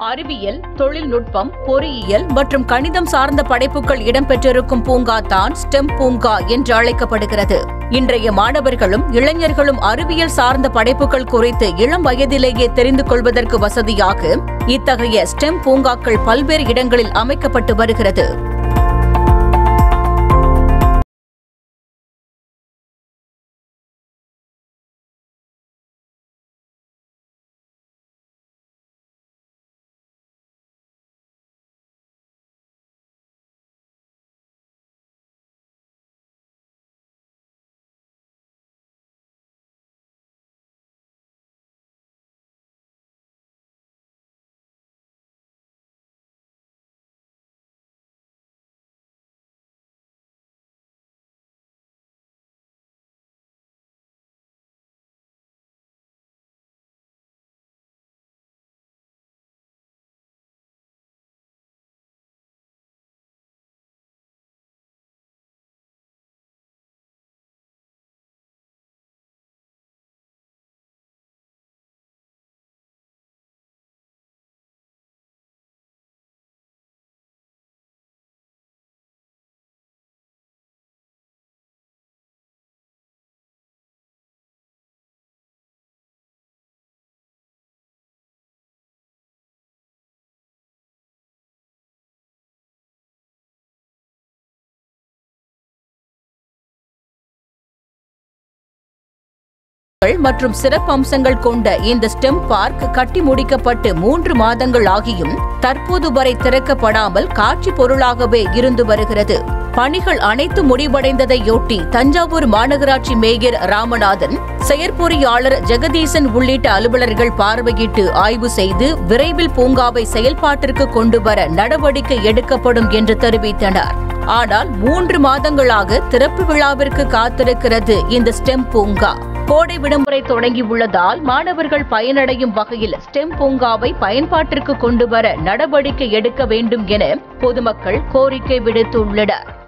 அறிவியல் தொழில்நுட்பம் பொறியியல் மற்றும் கணிதம் சார்ந்த படைப்புகள் இடம்பெற்றிருக்கும் பூங்கா தான் ஸ்டெம் பூங்கா என்று அழைக்கப்படுகிறது இன்றைய மாணவர்களும் இளைஞர்களும் அறிவியல் சார்ந்த படைப்புகள் குறித்து இளம் வயதிலேயே தெரிந்து கொள்வதற்கு வசதியாக இத்தகைய ஸ்டெம் பூங்காக்கள் பல்வேறு இடங்களில் அமைக்கப்பட்டு வருகிறது மற்றும் சிறப்பம்சங்கள் கொண்ட இந்த ஸ்டெம் பார்க் கட்டி முடிக்கப்பட்டு மூன்று மாதங்கள் ஆகியும் தற்போது வரை திறக்கப்படாமல் காட்சி பொருளாகவே இருந்து வருகிறது பணிகள் அனைத்து முடிவடைந்ததையொட்டி தஞ்சாவூர் மாநகராட்சி மேயர் ராமநாதன் செயற்பொறியாளர் ஜெகதீசன் உள்ளிட்ட அலுவலர்கள் பார்வையிட்டு ஆய்வு செய்து விரைவில் பூங்காவை செயல்பாட்டிற்கு கொண்டு வர நடவடிக்கை எடுக்கப்படும் என்று தெரிவித்தனர் ஆனால் மூன்று மாதங்களாக திறப்பு விழாவிற்கு காத்திருக்கிறது இந்த ஸ்டெம் பூங்கா கோடை விடுமுறை தொடங்கியுள்ளதால் மாணவர்கள் பயனடையும் வகையில் ஸ்டெம் பூங்காவை பயன்பாட்டிற்கு கொண்டு வர நடவடிக்கை எடுக்க வேண்டும் என பொதுமக்கள் கோரிக்கை விடுத்துள்ளனர்